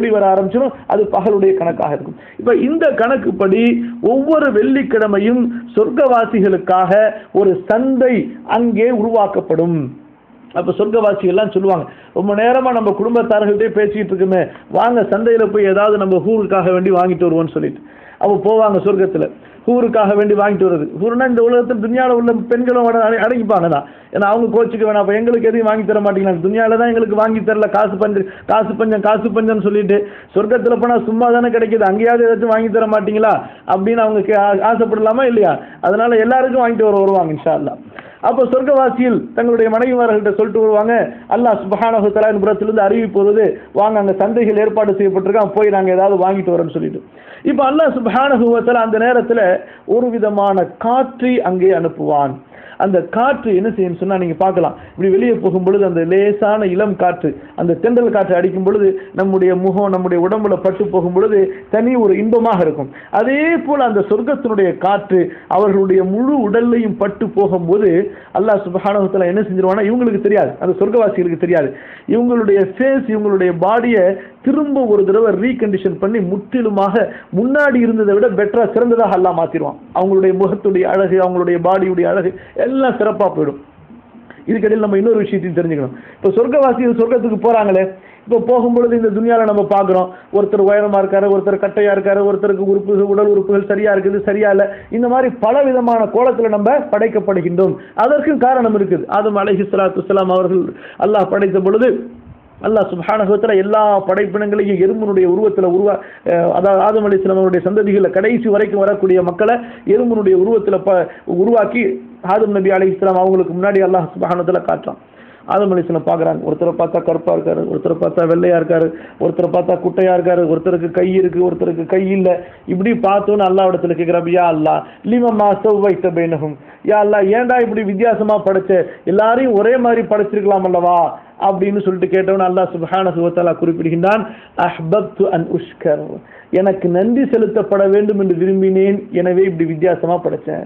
ஒளி வர ஆரம்பிச்சிடும் அது பகலுடைய கணக்காக இருக்கும் இப்ப இந்த கணக்குப்படி ஒவ்வொரு வெள்ளிக்கிழமையும் சொர்க்கவாசிகளுக்காக ஒரு சந்தை அங்கே உருவாக்கப்படும் அப்ப சொர்க்கவாசிகள் எல்லாம் சொல்லுவாங்க ரொம்ப நேரமா நம்ம குடும்பத்தார்கள்ட்டே பேசிட்டு இருக்குமே வாங்க சந்தையில போய் ஏதாவது நம்ம ஹூருக்காக வேண்டி வாங்கிட்டு வருவோம்னு சொல்லிட்டு அவ போவாங்க சொர்க்கத்துல ஹூருக்காக வேண்டி வாங்கிட்டு வருது ஹூருனா இந்த உலகத்தில் துனியாவில் உள்ள பெண்களும் அட- அட- அடங்கிப்பாங்க தான் ஏன்னா அவங்க கோச்சுக்க வேணாம் அப்ப எங்களுக்கு எதையும் வாங்கி தர மாட்டேங்கிறாங்க துனியால தான் எங்களுக்கு வாங்கி தரல காசு பஞ்சம் காசு பஞ்சம் காசு பஞ்சம்னு சொல்லிட்டு சொர்க்கத்துல போனா சும்மா தானே கிடைக்குது அங்கேயாவது ஏதாச்சும் வாங்கி தர மாட்டீங்களா அப்படின்னு அவங்க கே- ஆ- ஆசைப்படலாமா இல்லையா அதனால எல்லாருக்கும் வாங்கிட்டு வர வருவாங்க இன்ஷா அல்லாஹ் அப்போ சொர்க்கவாசியில் தங்களுடைய மனைவிமார்கள்ட்ட சொல்லிட்டு வருவாங்க அல்லாஹ் சுபஹானஹு தஆலா புறத்திலிருந்து அறிவிப்பு வருது வாங்க அங்க சந்தைகள் ஏற்பாடு செய்யப்பட்டிருக்கான் போய் நாங்க ஏதாவது வாங்கிட்டு வரோம்னு சொல்லிட்டு இப்போ அல்லாஹ் சுபஹானஹு வ தஆலா அந்த நேரத்துல ஒரு விதமான காற்றை அங்கே அனுப்புவான் அந்த காற்று என்ன செய்யும் சொன்னா நீங்க பார்க்கலாம் இப்படி வெளியே போகும் பொழுது அந்த லேசான இளம் காற்று அந்த தென்றல் காற்று அடிக்கும் பொழுது நம்முடைய முகம் நம்முடைய உடம்புல பட்டு போகும் பொழுது தனி ஒரு இன்பமாக இருக்கும் அதே போல அந்த சொர்க்கத்தினுடைய காற்று அவர்களுடைய முழு உடல்லையும் பட்டு போகும்போது அல்லாஹ் சுப்ஹானஹு வ தஆலா என்ன செஞ்சிருவானா இவங்களுக்கு தெரியாது அந்த சொர்க்கவாசிகளுக்கு தெரியாது இவங்களுடைய ஃபேஸ் இவங்களுடைய பாடியை திரும்ப ஒரு தடவை ரீகண்டிஷன் பண்ணி முற்றிலுமாக முன்னாடி இருந்ததை விட பெட்டரா சிறந்ததாக அல்லாஹ் மாத்திருவான் அவங்களுடைய முகத்துடைய அழகு அவங்களுடைய பாடியுடைய அழகு எல்லாம் சிறப்பா போயிடும் இதுக்கிடையில் நம்ம இன்னொரு விஷயத்தையும் தெரிஞ்சுக்கணும் இப்போ சொர்க்கவாசிகள் சொர்க்கத்துக்கு போறாங்களே இப்போ போகும்பொழுது இந்த துனியால நம்ம பார்க்குறோம் ஒருத்தர் உயரமா இருக்காரு ஒருத்தர் கட்டையா இருக்காரு ஒருத்தருக்கு உறுப்புகள் உடல் உறுப்புகள் சரியா இருக்குது சரியா இல்லை இந்த மாதிரி பல விதமான கோலத்துல நம்ம படைக்கப்படுகின்றோம் அதற்கும் காரணம் இருக்குது ஆதம் அலைஹி ஸலாத்து வஸலாம் அவர்கள் அல்லாஹ் படைத்த பொழுது அல்லாஹ் சுப்ஹானஹு வ தஆலா எல்லா படைப்பினங்களையும் எறும்புனுடைய உருவத்துல உருவா அஹ் அதாவது ஆதம் அலைஹிஸ்ஸலாம் அவருடைய சந்ததிகளை கடைசி வரைக்கும் வரக்கூடிய மக்களை எறும்புனுடைய உருவத்துல ப உருவாக்கி ஆதம் நபி அலைஹிஸ்ஸலாம் அவங்களுக்கு முன்னாடி அல்லாஹ் சுப்ஹானஹு வ தஆலா காட்டுறான் ஆதம் அலிஸ்லாம் பார்க்குறாங்க ஒருத்தரை பார்த்தா கருப்பா இருக்காரு ஒருத்தரை பார்த்தா வெள்ளையா இருக்காரு ஒருத்தரை பார்த்தா குட்டையா இருக்காரு ஒருத்தருக்கு கை இருக்கு ஒருத்தருக்கு கை இல்ல இப்படி பார்த்தோன்னு அல்லா இடத்துல கேட்குறாப்ப யா அல்லா லிமமா வைத்த பைனகும் யா அல்லா ஏன்டா இப்படி வித்தியாசமா படைச்ச எல்லாரையும் ஒரே மாதிரி படைச்சிருக்கலாம் அல்லவா அப்படின்னு சொல்லிட்டு கேட்டவன் அல்லாஹ் சுப்ஹானஹு வ தஆலா குறிப்பிடுகின்றான் அஹ்பப்து அன் உஷ்கர் எனக்கு நன்றி செலுத்தப்பட வேண்டும் என்று விரும்பினேன் எனவே இப்படி வித்தியாசமா படைச்சேன்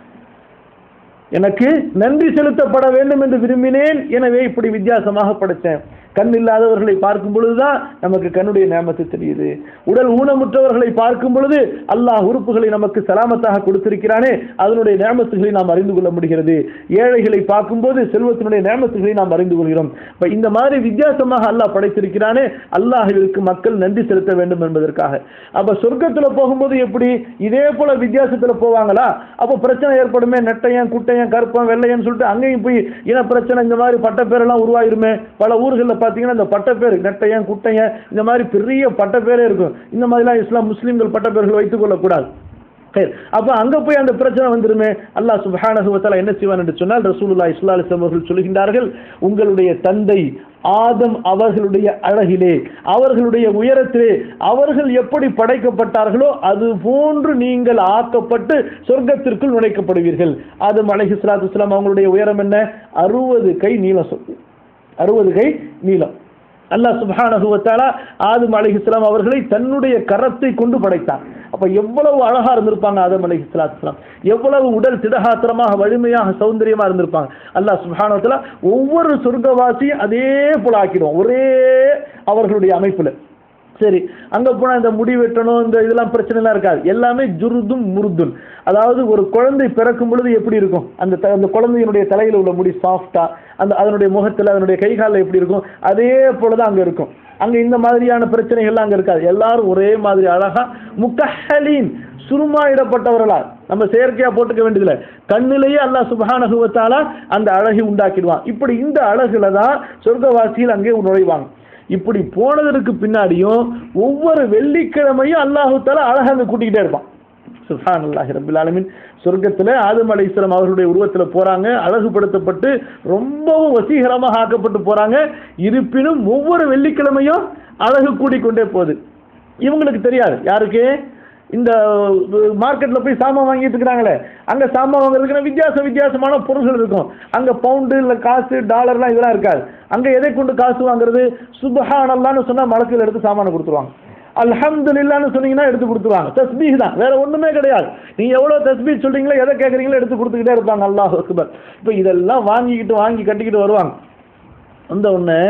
எனக்கு நன்றி செலுத்தப்பட வேண்டும் என்று விரும்பினேன் எனவே இப்படி வித்தியாசமாக படைத்தேன் கண் இல்லாதவர்களை பார்க்கும் பொழுதுதான் நமக்கு கண்ணுடைய நேமத்து தெரியுது உடல் ஊனமுற்றவர்களை பார்க்கும் பொழுது அல்லாஹ் உறுப்புகளை நமக்கு சலாமத்தாக கொடுத்திருக்கிறானே அதனுடைய நேமத்துகளை நாம் அறிந்து கொள்ள முடிகிறது ஏழைகளை பார்க்கும்போது செல்வத்தினுடைய நேமத்துகளை நாம் அறிந்து கொள்கிறோம் இப்ப இந்த மாதிரி வித்தியாசமாக அல்லாஹ் படைத்திருக்கிறானே அல்லாஹிற்கு மக்கள் நன்றி செலுத்த வேண்டும் என்பதற்காக அப்ப சொர்க்கத்துல போகும்போது எப்படி இதே போல வித்தியாசத்துல போவாங்களா அப்ப பிரச்சனை ஏற்படுமே நெட்டையன் குட்டையன் கருப்பன் வெள்ளையன் சொல்லிட்டு அங்கேயும் போய் இன பிரச்சனை இந்த மாதிரி பட்டப்பேரெல்லாம் உருவாயிருமே பல ஊர்களில் பார்த்தீங்கன்னா இந்த பட்டப்பேர் நெட்டையன் குட்டையன் இந்த மாதிரி பெரிய பட்டப்பேரே இருக்கும் இந்த மாதிரிலாம் இஸ்லாம் முஸ்லீம்கள் பட்டப்பேர்கள் வைத்துக் கொள்ளக்கூடாது சரி அப்ப அங்க போய் அந்த பிரச்சனை வந்துருமே அல்லாஹ் சுப்ஹானஹு வ தஆலா என்ன செய்வான் என்று சொன்னால் ரசூலுல்லாஹி ஸல்லல்லாஹு அலைஹி வஸல்லம் அவர்கள் சொல்கின்றார்கள் உங்களுடைய தந்தை ஆதம் அவர்களுடைய அழகிலே அவர்களுடைய உயரத்திலே அவர்கள் எப்படி படைக்கப்பட்டார்களோ அது போன்று நீங்கள் ஆக்கப்பட்டு சொர்க்கத்திற்குள் நுழைக்கப்படுவீர்கள் ஆதம் அலைஹி ஸலாத்து வஸலாம் அவங்களுடைய உயரம் என்ன அறுபது கை நீளம் சொல்லு அறுபது கை நீளம் அல்லாஹ் சுப்ஹானஹு வ தஆலா ஆதம் அலைஹிஸ்ஸலாம் அவர்களை தன்னுடைய கரத்தை கொண்டு படைத்தார் அப்ப எவ்வளவு அழகா இருந்திருப்பாங்க ஆதம் அலைஹிஸ்ஸலாத்துலாம் எவ்வளவு உடல் திடகாத்திரமாக வலிமையாக சௌந்தரியமா இருந்திருப்பாங்க அல்லாஹ் சுப்ஹானஹு வ தஆலா ஒவ்வொரு சொர்க்கவாசியும் அதே போல ஆக்கிடும் ஒரே அவர்களுடைய அமைப்புல சரி அங்க போனா இந்த முடி வெட்டணும் இந்த இதெல்லாம் பிரச்சனை எல்லாம் இருக்காது எல்லாமே ஜுருதும் முருதுன் அதாவது ஒரு குழந்தை பிறக்கும் பொழுது எப்படி இருக்கும் அந்த த- அந்த குழந்தையினுடைய தலையில உள்ள முடி சாஃப்டா அந்த அதனுடைய முகத்துல அதனுடைய கை காலில் எப்படி இருக்கும் அதே போலதான் அங்க இருக்கும் அங்க இந்த மாதிரியான பிரச்சனைகள்லாம் அங்க இருக்காது எல்லாரும் ஒரே மாதிரி அழகா முக்கஹலீன் சுருமாயிடப்பட்டவர்களா நம்ம செயற்கையா போட்டுக்க வேண்டியதில்லை கண்ணிலேயே அல்லாஹ் சுப்ஹானஹு வ தஆலா அந்த அழகை உண்டாக்கிடுவான் இப்படி இந்த அழகுல தான் சொர்க்கவாசிகள் அங்கே நுழைவாங்க இப்படி போனதற்கு பின்னாடியும் ஒவ்வொரு வெள்ளிக்கிழமையும் அல்லாஹு தாலா அழகா அங்க கூட்டிக்கிட்டே இருப்பான் சுஹான் அல்லாஹி ரபில் ஆலமின் சொர்க்கத்துல ஆதம் அலைஹிஸ்ஸலாம் அவர்களுடைய உருவத்துல போறாங்க அழகுபடுத்தப்பட்டு ரொம்பவும் வசீகரமாக ஆக்கப்பட்டு போறாங்க இருப்பினும் ஒவ்வொரு வெள்ளிக்கிழமையும் அழகு கூடிக்கொண்டே போகுது இவங்களுக்கு தெரியாது யாருக்கு இந்த மார்க்கெட்ல போய் சாமான் வாங்கிட்டு இருக்கிறாங்களே அங்க சாமான் வாங்குறதுக்கு வித்தியாச வித்தியாசமான பொருள்கள் இருக்கும் அங்க பவுண்டு இல்ல காசு டாலர்லாம் இதெல்லாம் இருக்காது அங்க எதை கொண்டு காசு வாங்குறது சுபஹானல்லான்னு சொன்னா மலக்குகள் எடுத்து சாமானை கொடுத்துருவாங்க அல்ஹம்துலில்லான்னு சொன்னீங்கன்னா எடுத்து கொடுத்துருவாங்க தஸ்பீஹ் தான் வேற ஒண்ணுமே கிடையாது நீங்க எவ்வளவு தஸ்பீஹ் சொல்றீங்களோ எதை கேட்குறீங்களோ எடுத்து கொடுத்துக்கிட்டே இருப்பாங்க அல்லாஹ் அக்பர் இப்போ இதெல்லாம் வாங்கிக்கிட்டு வாங்கி கட்டிக்கிட்டு வருவாங்க வந்த உடனே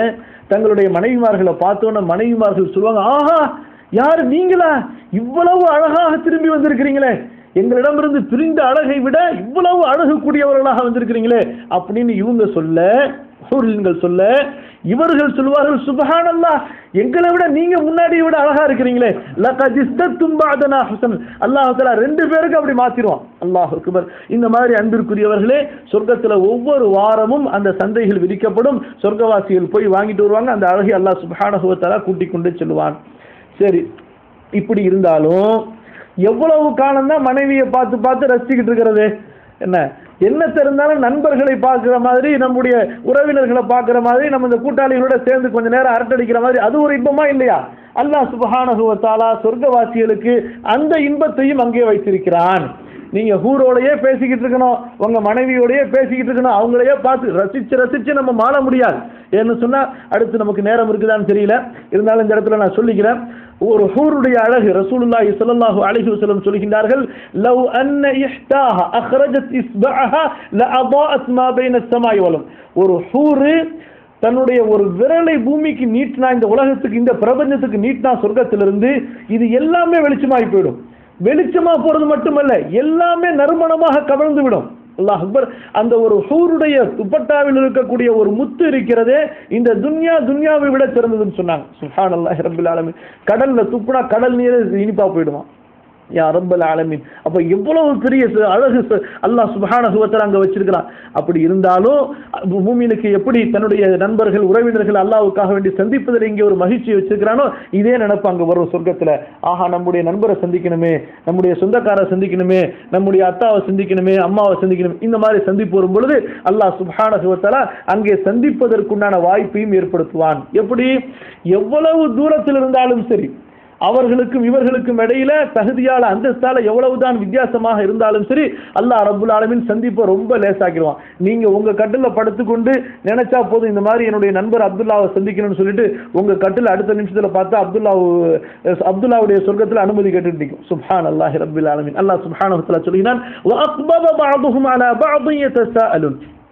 தங்களுடைய மனைவிமார்களை பார்த்தோன்னே மனைவிமார்கள் சொல்லுவாங்க ஆஹா யார் நீங்களா இவ்வளவு அழகாக திரும்பி வந்திருக்கிறீங்களே எங்களிடமிருந்து பிரிந்த அழகை விட இவ்வளவு அழகு கூடியவர்களாக வந்திருக்கிறீங்களே அப்படின்னு இவங்க சொல்ல ஹூரின்கள் சொல்ல இவர்கள் சொல்வார்கள் சுபஹானல்லா எங்களை விட நீங்க முன்னாடி விட அழகா இருக்கிறீங்களே லகத் இஸ்தத்தும் பஅதனா ஹுசன் அல்லாஹ் தஆலா ரெண்டு பேருக்கு அப்படி மாத்திருவான் அல்லாஹ் அக்பர் இந்த மாதிரி அன்பிற்குரியவர்களே சொர்க்கத்துல ஒவ்வொரு வாரமும் அந்த சந்தைகள் விதிக்கப்படும் சொர்க்கவாசிகள் போய் வாங்கிட்டு வருவாங்க அந்த அழகை அல்லாஹ் சுப்ஹானஹு வ தஆலா கூட்டிக் கொண்டு செல்வான் சரி இப்படி இருந்தாலும் எவ்வளவு காலம் தான் மனைவியை பார்த்து பார்த்து ரசிச்சுக்கிட்டு இருக்கிறது என்ன என்ன தெரிந்தாலும் நண்பர்களை பார்க்குற மாதிரி நம்முடைய உறவினர்களை பார்க்குற மாதிரி நம்ம இந்த கூட்டாளிகளோட சேர்ந்து கொஞ்ச நேரம் அரட்டடிக்கிற மாதிரி அது ஒரு இன்பமா இல்லையா அல்லாஹ் சுபஹானஹு வ தஆலா சொர்க்கவாசிகளுக்கு அந்த இன்பத்தையும் அங்கே வைத்திருக்கிறான் நீங்க ஹூரோடையே பேசிக்கிட்டு இருக்கணும் உங்க மனைவியோடயே பேசிக்கிட்டு இருக்கணும் அவங்களையே பார்த்து ரசிச்சு ரசிச்சு நம்ம மாற முடியாது ஏன்னு சொன்னா அடுத்து நமக்கு நேரம் இருக்குதான்னு தெரியல இருந்தாலும் இந்த இடத்துல நான் சொல்லிக்கிறேன் ஒரு ஹூருடைய அழகு ரசூலுல்லாஹி ஸல்லல்லாஹு அலைஹி வஸல்லம் சொல்கின்றார்கள் லவ் அன்ன இஹ்தாஹா அக்ரஜத் இஸ்பஅஹா லஅதாஅத் மா பைன ஸமாய் வலம் ஒரு ஹூரு தன்னுடைய ஒரு விரலை பூமிக்கு நீட்டினா இந்த உலகத்துக்கு இந்த பிரபஞ்சத்துக்கு நீட்டினா சொர்க்கத்திலிருந்து இது எல்லாமே வெளிச்சமாகி போயிடும் வெளிச்சமா போறது மட்டுமல்ல எல்லாமே நறுமணமாக கவர்ந்து விடும் அல்லாஹ் அக்பர் அந்த ஒரு ஹூருடைய துப்பட்டாவில் இருக்கக்கூடிய ஒரு முத்து இருக்கிறதே இந்த துன்யா துன்யாவை விட சிறந்ததுன்னு சொன்னாங்க சுஹான் அல்லாஹ் ரபில் ஆலமின் கடல்ல துப்புனா கடல் நீரே இனிப்பா போயிடுமா யா ரப்பல் ஆலமீன் அப்ப எவ்வளவு பெரிய ச- அழகு ச- அல்லாஹ் சுப்ஹானஹு வ தஆலா அங்க வச்சிருக்கிறான் அப்படி இருந்தாலும் அ- மூமினுக்கு எப்படி தன்னுடைய நண்பர்கள் உறவினர்கள் அல்லாஹ்வுக்காக வேண்டி சந்திப்பதில் இங்கே ஒரு மகிழ்ச்சி வச்சிருக்கிறானோ இதே நினைப்பு அங்க வரும் சொர்க்கத்துல ஆஹா நம்முடைய நண்பரை சந்திக்கணுமே நம்முடைய சொந்தக்காரை சந்திக்கணுமே நம்முடைய அத்தாவை சந்திக்கணுமே அம்மாவை சந்திக்கணுமே இந்த மாதிரி சந்திப்பு வரும் பொழுது அல்லாஹ் சுப்ஹானஹு வ தஆலா அங்கே சந்திப்பதற்குண்டான வாய்ப்பையும் ஏற்படுத்துவான் எப்படி எவ்வளவு தூரத்தில் இருந்தாலும் சரி அவர்களுக்கும் இவர்களுக்கும் இடையில தகுதியால அந்தஸ்தால எவ்வளவுதான் வித்தியாசமாக இருந்தாலும் சரி அல்லாஹ் ரப்புல் ஆலமீன் சந்திப்பை ரொம்ப லேசாக்கிடுவான் நீங்க உங்க கட்டில படுத்துக்கொண்டு நினைச்சா போதும் இந்த மாதிரி என்னுடைய நண்பர் அப்துல்லாவை சந்திக்கணும்னு சொல்லிட்டு உங்க கட்டில அடுத்த நிமிஷத்துல பார்த்தா அப்துல்லா அப்துல்லாவுடைய சொர்க்கத்துல அனுமதி கேட்டு நிற்கும் சுப்ஹான் அல்லாஹ் ரப்புல் ஆலமீன் அல்லாஹ் சுப்ஹானஹு வ தஆலா சொல்கிறான் وَأَقْبَضَ بَعْضُهُمْ عَلَى بَعْضٍ يَتَسَاءَلُونَ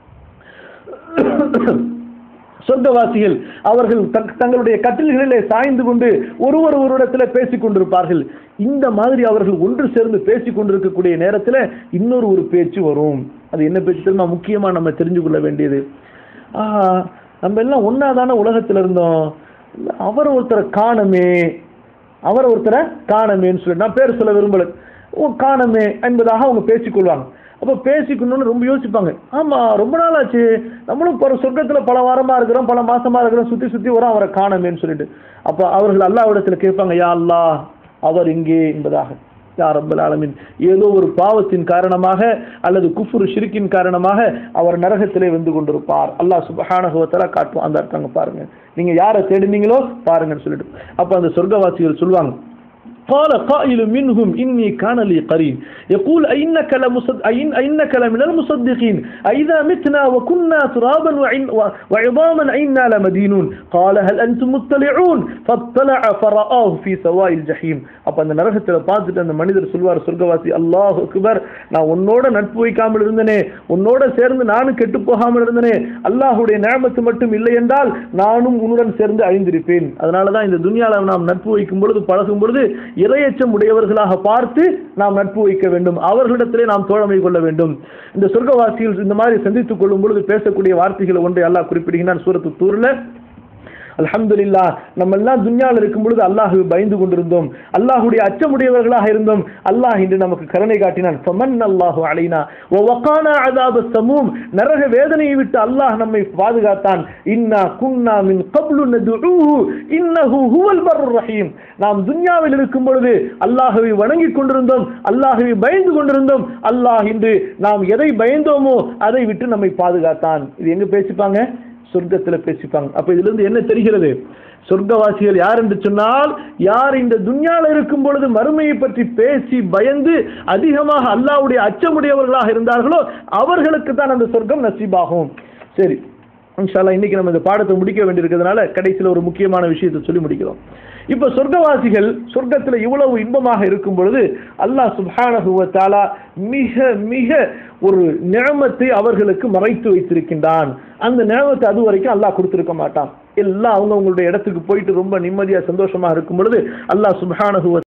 சொர்க்கவாசிகள் அவர்கள் தங்- தங்களுடைய கட்டில்களிலே சாய்ந்து கொண்டு ஒருவர் ஒரு இடத்துல பேசிக் கொண்டிருப்பார்கள் இந்த மாதிரி அவர்கள் ஒன்று சேர்ந்து பேசிக் கொண்டிருக்கக்கூடிய நேரத்தில் இன்னொரு ஒரு பேச்சு வரும் அது என்ன பேச்சு தெரியுமா முக்கியமா நம்ம தெரிஞ்சு கொள்ள வேண்டியது ஆஹா நம்ம எல்லாம் ஒன்னா தானே உலகத்துல இருந்தோம் அவர் ஒருத்தரை காணமே அவர் ஒருத்தரை காணமேன்னு சொல்லி நான் பேர் சொல்ல விரும்பல ஓ காணமே என்பதாக அவங்க பேசிக்கொள்வாங்க அப்போ பேசிக்கணும்னு ரொம்ப யோசிப்பாங்க ஆமா ரொம்ப நாள் ஆச்சு நம்மளும் ஒரு சொர்க்கத்துல பல வாரமா இருக்கிறோம் பல மாசமா இருக்கிறோம் சுத்தி சுத்தி வரோம் அவரை காணமேன்னு சொல்லிட்டு அப்ப அவர்கள் அல்லாஹ்விடத்துல கேட்பாங்க யா அல்லாஹ் அவர் இங்கே என்பதாக யா ரப்பல் ஆலமீன் ஏதோ ஒரு பாவத்தின் காரணமாக அல்லது குஃபுரு ஷிருக்கின் காரணமாக அவர் நரகத்திலே வந்து கொண்டிருப்பார் அல்லாஹ் சுப்ஹானஹு வ தஆலா காட்டுவான் அந்த அர்த்தங்க பாருங்க நீங்க யாரை தேடினீங்களோ பாருங்கன்னு சொல்லிட்டு அப்ப அந்த சொர்க்கவாசிகள் சொல்லுவாங்க قال قائل منهم إني كان لي قرين يقول أئنك, لمصد... أئن... أئنك لمن المصدقين أئذا متنا وكنا ترابا وعن... و... وعظاما أئنا لمدينون قال هل أنتم مطلعون فاطلع فرآه في سواء الجحيم அப்ப அந்த நரகத்துல பார்த்துட்டு அந்த மனிதர் சொல்வார் சொர்க்கவாசி அல்லாஹ் அக்பர் நான் உன்னோட நட்பு வைக்காமல் இருந்தனே உன்னோட சேர்ந்து நானும் கெட்டு போகாமல் இருந்தனே அல்லாஹுடைய நியமத்து மட்டும் இல்லை என்றால் நானும் உன்னுடன் சேர்ந்து அழிந்திருப்பேன் அதனாலதான் இந்த துனியால நாம் நட்பு வைக்கும் பொழுது பழகும் பொழுது இரையச்சம் உடையவர்களாக பார்த்து நாம் நட்பு வைக்க வேண்டும் அவர்களிடத்திலே நாம் தோழமை கொள்ள வேண்டும் இந்த சொர்க்கவாசிகள் இந்த மாதிரி சந்தித்துக் கொள்ளும் பொழுது பேசக்கூடிய வார்த்தைகளை ஒன்றை அல்லாஹ் குறிப்பிடுகிறான் சூரத்து தூர்ல அல்ஹம்துலில்லா நம்ம எல்லாம் துன்யாவில் இருக்கும் பொழுது அல்லாஹு பயந்து கொண்டிருந்தோம் அல்லாஹுடைய அச்சமுடையவர்களாக இருந்தோம் அல்லாஹ் இன்று நமக்கு கருணை காட்டினான் ஃபமன் அல்லாஹு அலைனா வ வகானா அஸாப ஸமூம் நரக வேதனையை விட்டு அல்லாஹ் நம்மை பாதுகாத்தான் இன்னா குன்னா மின் கப்லு நதுஊஹு இன்னஹு ஹுவல் பர்ருர் ரஹீம் நாம் துன்யாவில் இருக்கும் பொழுது அல்லாஹ்வை வணங்கிக் கொண்டிருந்தோம் அல்லாஹ்வை பயந்து கொண்டிருந்தோம் அல்லாஹ் இன்று நாம் எதை பயந்தோமோ அதை விட்டு நம்மை பாதுகாத்தான் இது எங்க பேசிப்பாங்க சொர்க்கத்துல பேசிப்பாங்க அப்ப இதுல இருந்து என்ன தெரிகிறது சொர்க்கவாசிகள் யார் என்று சொன்னால் யார் இந்த துன்யால இருக்கும் பொழுது மறுமையை பற்றி பேசி பயந்து அதிகமாக அல்லாஹ்வுடைய அச்சமுடையவர்களாக இருந்தார்களோ அவர்களுக்கு தான் அந்த சொர்க்கம் நசீபாகும் சரி இன்ஷால்லா இன்னைக்கு நம்ம இந்த பாடத்தை முடிக்க வேண்டியிருக்கிறதுனால கடைசியில் ஒரு முக்கியமான விஷயத்தை சொல்லி முடிக்கிறோம் இப்ப சொர்க்கவாசிகள் சொர்க்கத்துல இவ்வளவு இன்பமாக இருக்கும் பொழுது அல்லாஹ் சுப்ஹானஹு வ தஆலா மிக மிக ஒரு நியமத்தை அவர்களுக்கு மறைத்து வைத்திருக்கின்றான் அந்த நியமத்தை அது வரைக்கும் அல்லாஹ் கொடுத்திருக்க மாட்டான் எல்லாம் அவங்க அவங்களுடைய இடத்துக்கு போயிட்டு ரொம்ப நிம்மதியா சந்தோஷமா இருக்கும் பொழுது அல்லாஹ் சுப்ஹானஹு வ